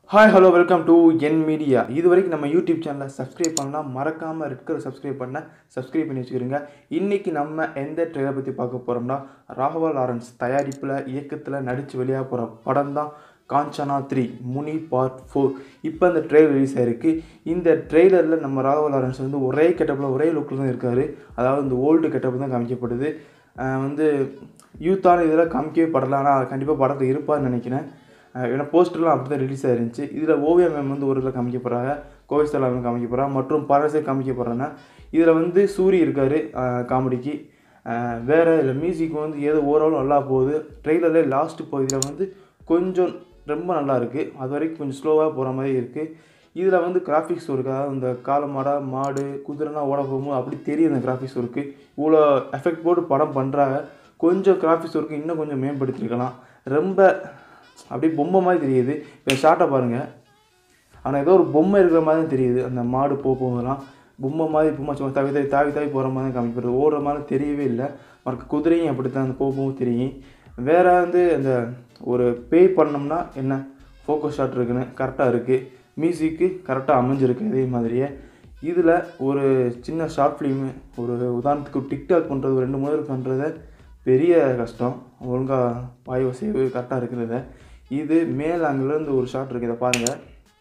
hi hello welcome to என் media இது வரைக்கும் நம்ம யூடியூப் சேனலை சப்ஸ்கிரைப் பண்ணலாம் மறக்காமல் இருக்கிற சப்ஸ்கிரைப் பண்ண சப்ஸ்கிரைப் பண்ணி வச்சுக்கிறோங்க இன்றைக்கி நம்ம எந்த ட்ரெயிலர் பற்றி பார்க்க போகிறோம்னா ராகவா லாரன்ஸ் தயாரிப்பில் இயக்கத்தில் நடித்து வெளியாக போகிற படம் தான் Kanchana three Muni part four இப்போ அந்த ட்ரெயிலர் ரிலீஸ் ஆயிருக்கு இந்த ட்ரெய்லரில் நம்ம ராகவா லாரன்ஸ் வந்து ஒரே கெட்டப்பில் ஒரே லுக்கில் தான் இருக்கார் அதாவது இந்த ஓல்டு கெட்டப் தான் காமிக்கப்படுது அஹ் வந்து யூத்தான இதில் காமிக்கவே படலாம் ஆனால் கண்டிப்பாக படத்தில் இருப்பார்னு நினைக்கிறேன் அஹ் ஏன்னா போஸ்டர்லாம் அப்படி தான் ரிலீஸ் ஆயிருந்துச்சு இதில் ஓவியா மேம் வந்து ஒரு இதில் காமிக்க போகிறாங்க கோவிஸ்தலா மேம் காமிக்க போகிறாங்க மற்றும் பரசை காமிக்க போகிறாங்க இதில் வந்து சூரி இருக்கார் காமெடிக்கு வேறு இதில் மியூசிக் வந்து ஏதோ ஓரளவு நல்லா போகுது ட்ரெய்லரில் லாஸ்ட்டு பகுதியில் வந்து கொஞ்சம் ரொம்ப நல்லா இருக்குது அது வரைக்கும் கொஞ்சம் ஸ்லோவாக போகிற மாதிரி இருக்குது இதில் வந்து கிராஃபிக்ஸ் ஒர்க் அதாவது இந்த காளை மாடா மாடு குதிரைலாம் ஓட போகும்போது அப்படி தெரியும் அந்த கிராஃபிக்ஸ் ஒர்க்கு இவ்வளோ எஃபெக்ட் போட்டு படம் பண்ணுறாங்க கொஞ்சம் கிராஃபிக்ஸ் ஒர்க்கு இன்னும் கொஞ்சம் மேம்படுத்திருக்கலாம் ரொம்ப அப்படியே பொம்மை மாதிரி தெரியுது இப்போ ஷார்ட்டை பாருங்கள் ஆனால் ஏதோ ஒரு பொம்மை இருக்கிற மாதிரி தான் தெரியுது அந்த மாடு போக போகும்போதெல்லாம் பொம்மை மாதிரி பொம்மை சும்மா தாவி தாவி தாவி தாவி போகிற மாதிரி தான் காமிக்கப்படுது ஓடுற மாதிரி தெரியவே இல்லை மறக்க குதிரையும் அப்படி தான் அந்த போக போக தெரியும் வேறு வந்து அந்த ஒரு பேய் பண்ணோம்னா என்ன ஃபோக்கஸ் ஷாட் இருக்குன்னு கரெக்டாக இருக்குது மியூசிக்கு கரெக்டாக அமைஞ்சிருக்கு அதே மாதிரியே இதில் ஒரு சின்ன ஷார்ட் ஃபிலிமு ஒரு உதாரணத்துக்கு டிக்டாக் பண்ணுறது ஒரு ரெண்டு மூணு பேர் பண்ணுறத பெரிய கஷ்டம் ஒழுங்காக வாய் வசைவு கரெக்டாக இருக்கிறத இது மேல் அங்கேருந்து ஒரு ஷாட் இருக்குது இதை பாருங்கள்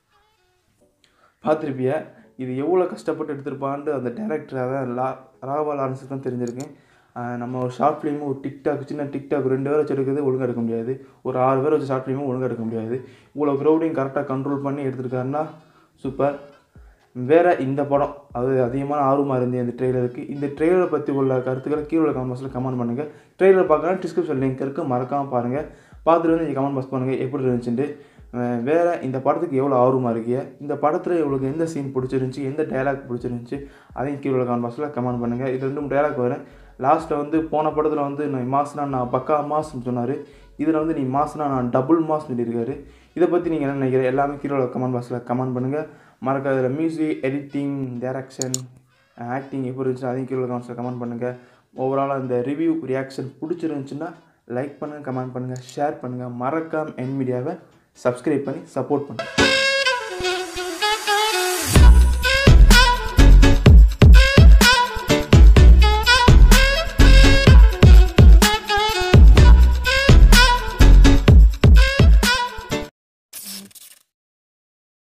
பார்த்துருப்பிய இது எவ்வளோ கஷ்டப்பட்டு எடுத்திருப்பான்ட்டு அந்த டேரக்டர் அதான் லா ராகவா லாரன்ஸுக்கு தான் தெரிஞ்சிருக்கேன் ஆஹ் நம்ம ஒரு ஷார்ட் ஃபிலிமு ஒரு டிக்டாக் சின்ன டிக்டாக் ரெண்டு பேர் வச்சு எடுக்கிறது ஒழுங்காக எடுக்க முடியாது ஒரு ஆறு பேர் வச்சு ஷார்ட் ஃபிலிமும் ஒழுங்காக எடுக்க முடியாது இவ்வளோ க்ரௌடையும் கரெக்டாக கண்ட்ரோல் பண்ணி எடுத்திருக்காருன்னா சூப்பர் வேறு இந்த படம் அது அதிகமான ஆர்வமாக இருந்தது இந்த ட்ரெய்லருக்கு இந்த ட்ரெய்லரை பற்றி உள்ள கருத்துக்களை கீழே உள்ள கமெண்ட் பாக்ஸில் கமெண்ட் பண்ணுங்கள் ட்ரெய்லர் பார்க்கலாம் டிஸ்கிரிப்ஷன் லிங்க் இருக்குது மறக்காமல் பாருங்கள் பார்த்துட்டு வந்து நீங்கள் கமெண்ட் பாக்ஸ் பண்ணுங்கள் எப்படி இருந்துச்சுட்டு அஹ் வேற இந்த படத்துக்கு எவ்வளோ ஆர்வமாக இருக்கீங்க இந்த படத்தில் உங்களுக்கு எந்த சீன் பிடிச்சிருந்துச்சி எந்த டைலாக் பிடிச்சிருந்துச்சி அதையும் கீழே உள்ள கமெண்ட் பாக்ஸில் கமெண்ட் பண்ணுங்கள் இது ரெண்டும் டைலாக் வரேன் லாஸ்ட்டில் வந்து போன படத்தில் வந்து நான் மாஸ்னா நான் பக்கா மாஸ்ன்னு சொன்னார் இதில் வந்து நீ மாஸ்னா நான் டபுள் மாஸ் சொல்லியிருக்காரு இதை பற்றி நீங்கள் என்ன நினைக்கிறீங்க எல்லாமே கீழே உள்ள கமெண்ட் பாக்ஸில் கமெண்ட் பண்ணுங்கள் மறக்காத இதில் மியூசிக் எடிட்டிங் டைரக்ஷன் ஆக்டிங் எப்படி இருந்துச்சு அதையும் கீழே கமெண்ட்ஸில் கமெண்ட் பண்ணுங்கள் ஓவராலாக இந்த ரிவ்யூ ரியாக்ஷன் பிடிச்சிருந்துச்சுன்னா லைக் பண்ணுங்கள் கமெண்ட் பண்ணுங்கள் ஷேர் பண்ணுங்கள் மறக்காம என் மீடியாவை சப்ஸ்கிரைப் பண்ணி சப்போர்ட் பண்ணுங்கள்